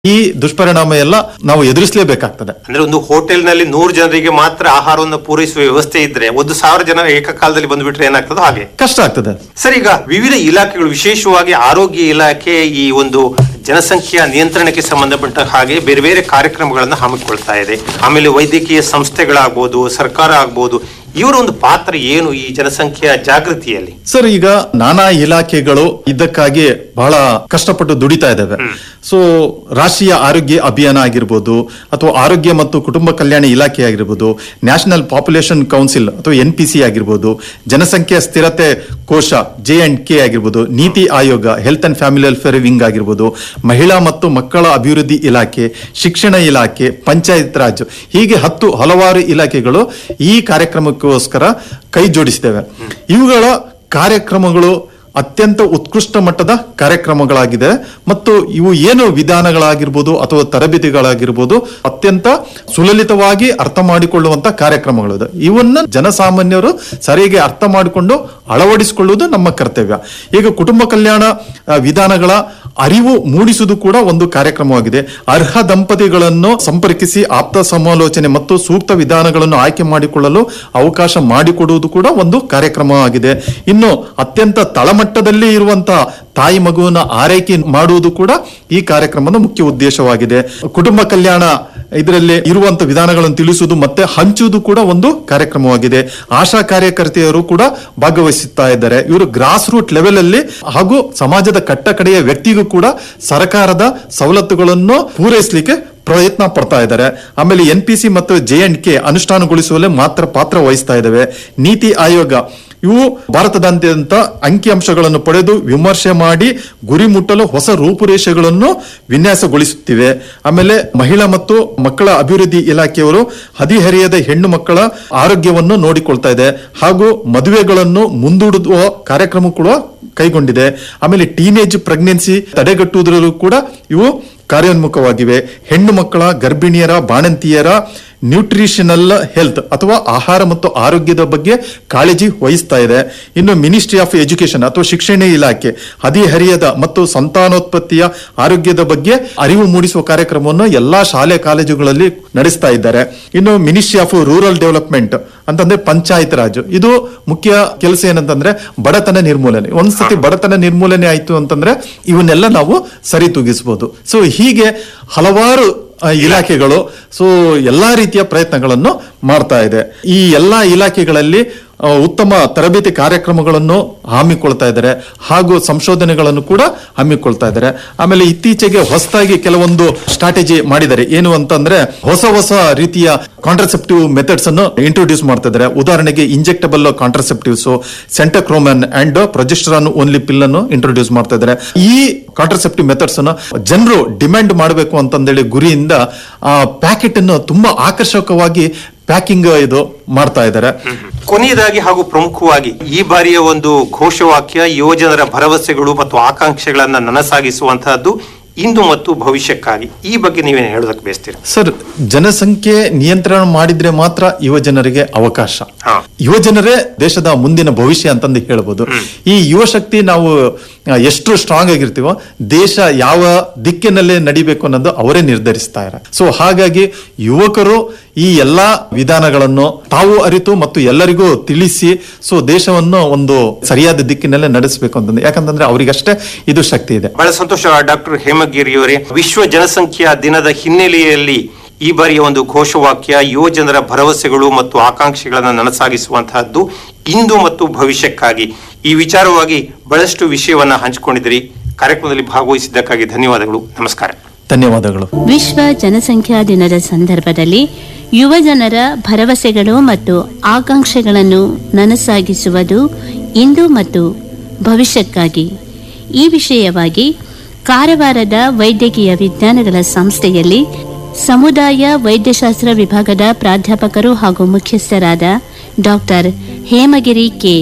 ಈ ದುಷ್ಪರಿಣಾಮ ಎಲ್ಲ ನಾವು ಎದುರಿಸಲೇಬೇಕಾಗ್ತದೆ ಅಂದ್ರೆ ಒಂದು ಹೋಟೆಲ್ ನಲ್ಲಿ ನೂರು ಜನರಿಗೆ ಮಾತ್ರ ಆಹಾರವನ್ನು ಪೂರೈಸುವ ವ್ಯವಸ್ಥೆ ಇದ್ರೆ ಒಂದು ಸಾವಿರ ಜನ ಏಕಕಾಲದಲ್ಲಿ ಬಂದ್ಬಿಟ್ರೆ ಏನಾಗ್ತದೋ ಹಾಗೆ ಕಷ್ಟ ಆಗ್ತದೆ ಸರ್ ಈಗ ವಿವಿಧ ಇಲಾಖೆಗಳು ವಿಶೇಷವಾಗಿ ಆರೋಗ್ಯ ಇಲಾಖೆ ಈ ಒಂದು ಜನಸಂಖ್ಯೆಯ ನಿಯಂತ್ರಣಕ್ಕೆ ಸಂಬಂಧಪಟ್ಟ ಹಾಗೆ ಬೇರೆ ಬೇರೆ ಕಾರ್ಯಕ್ರಮಗಳನ್ನು ಹಮ್ಮಿಕೊಳ್ತಾ ಇದೆ ಆಮೇಲೆ ವೈದ್ಯಕೀಯ ಸಂಸ್ಥೆಗಳಾಗ್ಬೋದು ಸರ್ಕಾರ ಆಗ್ಬೋದು ಇವರ ಒಂದು ಪಾತ್ರ ಏನು ಈ ಜನಸಂಖ್ಯೆಯ ಜಾಗೃತಿಯಲ್ಲಿ ಸರ್ ಈಗ ನಾನಾ ಇಲಾಖೆಗಳು ಇದಕ್ಕಾಗಿ ಬಹಳ ಕಷ್ಟಪಟ್ಟು ದುಡಿತಾ ಇದ್ದಾವೆ ಸೊ ರಾಷ್ಟ್ರೀಯ ಆರೋಗ್ಯ ಅಭಿಯಾನ ಆಗಿರ್ಬೋದು ಅಥವಾ ಆರೋಗ್ಯ ಮತ್ತು ಕುಟುಂಬ ಕಲ್ಯಾಣ ಇಲಾಖೆ ಆಗಿರ್ಬೋದು ನ್ಯಾಷನಲ್ ಪಾಪ್ಯುಲೇಷನ್ ಕೌನ್ಸಿಲ್ ಅಥವಾ ಎನ್ ಪಿ ಸಿ ಆಗಿರ್ಬೋದು ಜನಸಂಖ್ಯಾ ಸ್ಥಿರತೆ ಕೋಶ ಜೆ ಅಂಡ್ ಕೆ ಆಗಿರ್ಬೋದು NITI Aayog health and family welfare wing ಆಗಿರ್ಬೋದು ಮಹಿಳಾ ಮತ್ತು ಮಕ್ಕಳ ಅಭಿವೃದ್ಧಿ ಇಲಾಖೆ ಶಿಕ್ಷಣ ಇಲಾಖೆ ಪಂಚಾಯತ್ ರಾಜ್ ಹೀಗೆ ಹತ್ತು ಹಲವಾರು ಇಲಾಖೆಗಳು ಈ ಕಾರ್ಯಕ್ರಮಕ್ಕೋಸ್ಕರ ಕೈ ಜೋಡಿಸಿದ್ದೇವೆ ಇವುಗಳ ಕಾರ್ಯಕ್ರಮಗಳು ಅತ್ಯಂತ ಉತ್ಕೃಷ್ಟ ಮಟ್ಟದ ಕಾರ್ಯಕ್ರಮಗಳಾಗಿದೆ ಮತ್ತು ಇವು ಏನು ವಿಧಾನಗಳಾಗಿರ್ಬೋದು ಅಥವಾ ತರಬೇತಿಗಳಾಗಿರ್ಬೋದು ಅತ್ಯಂತ ಸುಲಲಿತವಾಗಿ ಅರ್ಥ ಮಾಡಿಕೊಳ್ಳುವಂತ ಕಾರ್ಯಕ್ರಮಗಳು ಇದು. ಇವನ್ನ ಜನಸಾಮಾನ್ಯರು ಸರಿಯಾಗಿ ಅರ್ಥ ಮಾಡಿಕೊಂಡು ಅಳವಡಿಸಿಕೊಳ್ಳುವುದು ನಮ್ಮ ಕರ್ತವ್ಯ ಈಗ ಕುಟುಂಬ ಕಲ್ಯಾಣ ಆ, ವಿಧಾನಗಳ ಅರಿವು ಮೂಡಿಸುವುದು ಕೂಡ ಒಂದು ಕಾರ್ಯಕ್ರಮವಾಗಿದೆ ಅರ್ಹ ದಂಪತಿಗಳನ್ನು ಸಂಪರ್ಕಿಸಿ ಆಪ್ತ ಸಮಾಲೋಚನೆ ಮತ್ತು ಸೂಕ್ತ ವಿಧಾನಗಳನ್ನು ಆಯ್ಕೆ ಮಾಡಿಕೊಳ್ಳಲು ಅವಕಾಶ ಮಾಡಿಕೊಡುವುದು ಕೂಡ ಒಂದು ಕಾರ್ಯಕ್ರಮವಾಗಿದೆ ಇನ್ನು ಅತ್ಯಂತ ತಳಮಟ್ಟದಲ್ಲಿ ಇರುವಂತಹ ತಾಯಿ ಮಗುವಿನ ಆರೈಕೆ ಮಾಡುವುದು ಕೂಡ ಈ ಕಾರ್ಯಕ್ರಮದ ಮುಖ್ಯ ಉದ್ದೇಶವಾಗಿದೆ ಕುಟುಂಬ ಕಲ್ಯಾಣ ಇದರಲ್ಲಿ ಇರುವಂತ ವಿಧಾನಗಳನ್ನು ತಿಳಿಸುವುದು ಮತ್ತೆ ಹಂಚುವುದು ಕೂಡ ಒಂದು ಕಾರ್ಯಕ್ರಮವಾಗಿದೆ ಆಶಾ ಕಾರ್ಯಕರ್ತೆಯರು ಕೂಡ ಭಾಗವಹಿಸುತ್ತಾ ಇದ್ದಾರೆ ಇವರು ಗ್ರಾಸ್ ರೂಟ್ ಲೆವೆಲ್ ಅಲ್ಲಿ ಹಾಗೂ ಸಮಾಜದ ಕಟ್ಟ ಕಡೆಯ ವ್ಯಕ್ತಿಗೂ ಕೂಡ ಸರ್ಕಾರದ ಸವಲತ್ತುಗಳನ್ನು ಪೂರೈಸಲಿಕ್ಕೆ ಪ್ರಯತ್ನ ಪಡ್ತಾ ಇದ್ದಾರೆ ಆಮೇಲೆ ಎನ್ ಪಿ ಸಿ ಮತ್ತು ಜೆ ಅಂಡ್ ಕೆ ಅನುಷ್ಠಾನಗೊಳಿಸುವಲ್ಲಿ ಮಾತ್ರ ಪಾತ್ರ ವಹಿಸ್ತಾ ಇದ್ದಾವೆ ನೀತಿ ಆಯೋಗ ಇವು ಭಾರತದಾದ್ಯಂತ ಅಂಕಿಅಂಶಗಳನ್ನು ಪಡೆದು ವಿಮರ್ಶೆ ಮಾಡಿ ಗುರಿ ಮುಟ್ಟಲು ಹೊಸ ರೂಪುರೇಷೆಗಳನ್ನು ವಿನ್ಯಾಸಗೊಳಿಸುತ್ತಿವೆ ಆಮೇಲೆ ಮಹಿಳಾ ಮತ್ತು ಮಕ್ಕಳ ಅಭಿವೃದ್ಧಿ ಇಲಾಖೆಯವರು ಹದಿಹರಿಯದ ಹೆಣ್ಣು ಮಕ್ಕಳ ಆರೋಗ್ಯವನ್ನು ನೋಡಿಕೊಳ್ತಾ ಇದೆ ಹಾಗೂ ಮದುವೆಗಳನ್ನು ಮುಂದೂಡುವ ಕಾರ್ಯಕ್ರಮ ಕೂಡ ಕೈಗೊಂಡಿದೆ ಆಮೇಲೆ ಟೀನೇಜ್ ಪ್ರೆಗ್ನೆನ್ಸಿ ತಡೆಗಟ್ಟುವುದರಲ್ಲೂ ಕೂಡ ಇವು ಕಾರ್ಯೋನ್ಮುಖವಾಗಿವೆ ಹೆಣ್ಣು ಮಕ್ಕಳ ಗರ್ಭಿಣಿಯರ ಬಾಣಂತಿಯರ ನ್ಯೂಟ್ರಿಷನಲ್ ಹೆಲ್ತ್ ಅಥವಾ ಆಹಾರ ಮತ್ತು ಆರೋಗ್ಯದ ಬಗ್ಗೆ ಕಾಳಜಿ ವಹಿಸ್ತಾ ಇದೆ ಇನ್ನು ಮಿನಿಸ್ಟ್ರಿ ಆಫ್ ಎಜುಕೇಶನ್ ಅಥವಾ ಶಿಕ್ಷಣ ಇಲಾಖೆ ಹದಿಹರಿಯದ ಮತ್ತು ಸಂತಾನೋತ್ಪತ್ತಿಯ ಆರೋಗ್ಯದ ಬಗ್ಗೆ ಅರಿವು ಮೂಡಿಸುವ ಕಾರ್ಯಕ್ರಮವನ್ನು ಎಲ್ಲಾ ಶಾಲೆ ಕಾಲೇಜುಗಳಲ್ಲಿ ನಡೆಸ್ತಾ ಇದ್ದಾರೆ ಇನ್ನು ಮಿನಿಸ್ಟ್ರಿ ಆಫ್ ರೂರಲ್ ಡೆವಲಪ್ಮೆಂಟ್ ಅಂತಂದ್ರೆ ಪಂಚಾಯತ್ ರಾಜ್ ಇದು ಮುಖ್ಯ ಕೆಲಸ ಏನಂತಂದ್ರೆ ಬಡತನ ನಿರ್ಮೂಲನೆ ಒಂದ್ಸತಿ ಬಡತನ ನಿರ್ಮೂಲನೆ ಆಯ್ತು ಅಂತಂದ್ರೆ ಇವನ್ನೆಲ್ಲ ನಾವು ಸರಿತೂಗಿಸಬಹುದು ಸೊ ಹೀಗೆ ಹಲವಾರು ಆ, ಇಲಾಖೆಗಳು ಸೊ ಎಲ್ಲಾ ರೀತಿಯ ಪ್ರಯತ್ನಗಳನ್ನು ಮಾಡ್ತಾ ಇದೆ ಈ ಎಲ್ಲಾ ಇಲಾಖೆಗಳಲ್ಲಿ ಆ, ಉತ್ತಮ ತರಬೇತಿ ಕಾರ್ಯಕ್ರಮಗಳನ್ನು ಹಮ್ಮಿಕೊಳ್ತಾ ಇದ್ದಾರೆ ಹಾಗೂ ಸಂಶೋಧನೆಗಳನ್ನು ಕೂಡ ಹಮ್ಮಿಕೊಳ್ತಾ ಇದ್ದಾರೆ ಆಮೇಲೆ ಇತ್ತೀಚೆಗೆ ಹೊಸದಾಗಿ ಕೆಲವೊಂದು ಸ್ಟ್ರಾಟಜಿ ಮಾಡಿದ್ದಾರೆ ಏನು ಅಂತಂದ್ರೆ ಹೊಸ ಹೊಸ ರೀತಿಯ ಕಾಂಟ್ರಸೆಪ್ಟಿವ್ ಮೆಥಡ್ಸ್ ಅನ್ನು ಇಂಟ್ರೊಡ್ಯೂಸ್ ಮಾಡ್ತಾ ಇದ್ದಾರೆ ಉದಾಹರಣೆಗೆ injectable contraceptives centchroman and progesterone only pill ಅನ್ನು ಇಂಟ್ರೊಡ್ಯೂಸ್ ಮಾಡ್ತಾ ಇದ್ದಾರೆ ಈ ಕಾಂಟ್ರಸೆಪ್ಟಿವ್ ಮೆಥಡ್ಸ್ ಅನ್ನು ಜನರು ಡಿಮ್ಯಾಂಡ್ ಮಾಡಬೇಕು ಅಂತಂದೇಳಿ ಗುರಿಯಿಂದ ಆ ಪ್ಯಾಕೆಟ್ ಅನ್ನು ತುಂಬಾ ಆಕರ್ಷಕವಾಗಿ ಪ್ಯಾಕಿಂಗ್ ಇದು ಮಾಡ್ತಾ ಇದ್ದಾರೆ ಕೊನೆಯದಾಗಿ ಹಾಗೂ ಪ್ರಮುಖವಾಗಿ ಈ ಬಾರಿಯ ಒಂದು ಘೋಷವಾಕ್ಯ ಯುವಜನರ ಭರವಸೆಗಳು ಮತ್ತು ಆಕಾಂಕ್ಷೆಗಳನ್ನ ನನಸಾಗಿಸುವಂತಹದ್ದು ಇಂದು ಮತ್ತು ಭವಿಷ್ಯಕ್ಕಾಗಿ ಈ ಬಗ್ಗೆ ನೀವೇನು ಹೇಳೋದಕ್ಕೆ ಬಯಸ್ತೀರಾ ಸರ್ ಜನಸಂಖ್ಯೆ ನಿಯಂತ್ರಣ ಮಾಡಿದ್ರೆ ಮಾತ್ರ ಯುವ ಜನರಿಗೆ ಅವಕಾಶ ಹಾ. ಯುವ ಜನರೇ ದೇಶದ ಮುಂದಿನ ಭವಿಷ್ಯ ಅಂತಂದು ಹೇಳ್ಬೋದು ಈ ಯುವ ಶಕ್ತಿ ನಾವು ಆ, ಎಷ್ಟು ಸ್ಟ್ರಾಂಗ್ ಆಗಿರ್ತೀವೋ ದೇಶ ಯಾವ ದಿಕ್ಕಿನಲ್ಲಿ ನಡಿಬೇಕು ಅನ್ನೋದು ಅವರೇ ನಿರ್ಧರಿಸ್ತಾ ಇದ್ದಾರೆ ಸೊ ಹಾಗಾಗಿ ಯುವಕರು ಈ ಎಲ್ಲಾ ವಿಧಾನಗಳನ್ನು ತಾವು ಅರಿತು ಮತ್ತು ಎಲ್ಲರಿಗೂ ತಿಳಿಸಿ ಸೊ ದೇಶವನ್ನು ಒಂದು ಸರಿಯಾದ ದಿಕ್ಕಿನಲ್ಲೇ ನಡೆಸಬೇಕು ಅಂತಂದ್ರೆ ಯಾಕಂತಂದ್ರೆ ಅವರಿಗಷ್ಟೇ ಇದು ಶಕ್ತಿ ಇದೆ ಬಹಳ ಸಂತೋಷ ಡಾಕ್ಟರ್ ಹೇಮಗಿರಿಯವರೇ ವಿಶ್ವ ಜನಸಂಖ್ಯಾ ದಿನದ ಹಿನ್ನೆಲೆಯಲ್ಲಿ ಈ ಬಾರಿಯ ಒಂದು ಘೋಷವಾಕ್ಯ ಯುವ ಜನರ ಭರವಸೆಗಳು ಮತ್ತು ಆಕಾಂಕ್ಷೆಗಳನ್ನು ನನಸಾಗಿಸುವಂತಹದ್ದು ಇಂದು ಮತ್ತು ಭವಿಷ್ಯಕ್ಕಾಗಿ ಈ ವಿಚಾರವಾಗಿ ಬಹಳಷ್ಟು ವಿಷಯವನ್ನ ಹಂಚಿಕೊಂಡಿದ್ದೀರಿ ಕಾರ್ಯಕ್ರಮದಲ್ಲಿ ಭಾಗವಹಿಸಿದ್ದಕ್ಕಾಗಿ ಧನ್ಯವಾದಗಳು ನಮಸ್ಕಾರ ಧನ್ಯವಾದಗಳು ವಿಶ್ವ ಜನಸಂಖ್ಯಾ ದಿನದ ಸಂದರ್ಭದಲ್ಲಿ ಯುವ ಜನರ ಭರವಸೆಗಳು ಮತ್ತು ಆಕಾಂಕ್ಷೆಗಳನ್ನು ನನಸಾಗಿಸುವುದು ಇಂದು ಮತ್ತು ಭವಿಷ್ಯಕ್ಕಾಗಿ ಈ ವಿಷಯವಾಗಿ ಕಾರವಾರದ ವೈದ್ಯಕೀಯ ವಿಜ್ಞಾನಗಳ ಸಂಸ್ಥೆಯಲ್ಲಿ ಸಮುದಾಯ ವೈದ್ಯಶಾಸ್ತ್ರ ವಿಭಾಗದ ಪ್ರಾಧ್ಯಾಪಕರು ಹಾಗೂ ಮುಖ್ಯಸ್ಥರಾದ ಡಾಕ್ಟರ್ ಹೇಮಗಿರಿ ಕೆ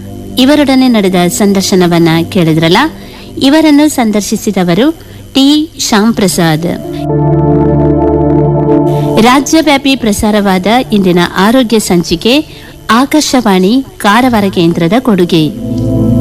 ಇವರೊಡನೆ ನಡೆದ ಸಂದರ್ಶನವನ್ನ ಕೇಳಿದ್ರಲ್ಲ ಇವರನ್ನು ಸಂದರ್ಶಿಸಿದವರು ಟಿ ಶ್ಯಾಮ್ ಪ್ರಸಾದ್ ರಾಜ್ಯವ್ಯಾಪಿ ಪ್ರಸಾರವಾದ ಇಂದಿನ ಆರೋಗ್ಯ ಸಂಚಿಕೆ ಆಕಾಶವಾಣಿ ಕಾರವಾರ ಕೇಂದ್ರದ ಕೊಡುಗೆ